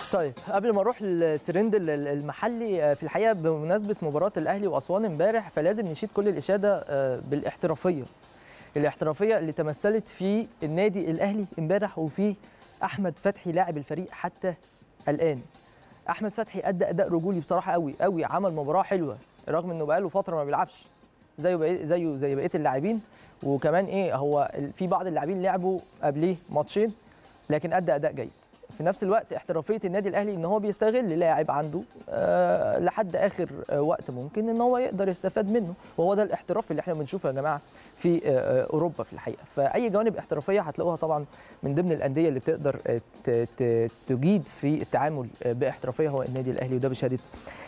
طيب قبل ما اروح للترند ال- ال- المحلي آه، في الحقيقه بمناسبه مباراه الاهلي واسوان امبارح فلازم نشيد كل الاشاده آه، بالاحترافيه الاحترافيه اللي تمثلت في النادي الاهلي امبارح وفي احمد فتحي لاعب الفريق حتى الان احمد فتحي ادى اداء رجولي بصراحه قوي قوي عمل مباراه حلوه رغم انه بقاله فتره ما بيلعبش زيه بقية زيه زي بقيه اللاعبين وكمان ايه هو ال- في بعض اللاعبين لعبوا قبليه ماتشين لكن ادى اداء جيد في نفس الوقت احترافيه النادي الاهلي ان هو بيستغل لاعب عنده آه لحد اخر آه وقت ممكن ان هو يقدر يستفاد منه وهو ده الاحتراف اللي احنا بنشوفه يا جماعه في آه آه، اوروبا في الحقيقه فاي جوانب احترافيه هتلاقوها طبعا من ضمن الانديه اللي بتقدر آه، ت- ت- تجيد في التعامل آه، باحترافيه هو النادي الاهلي وده بشهاده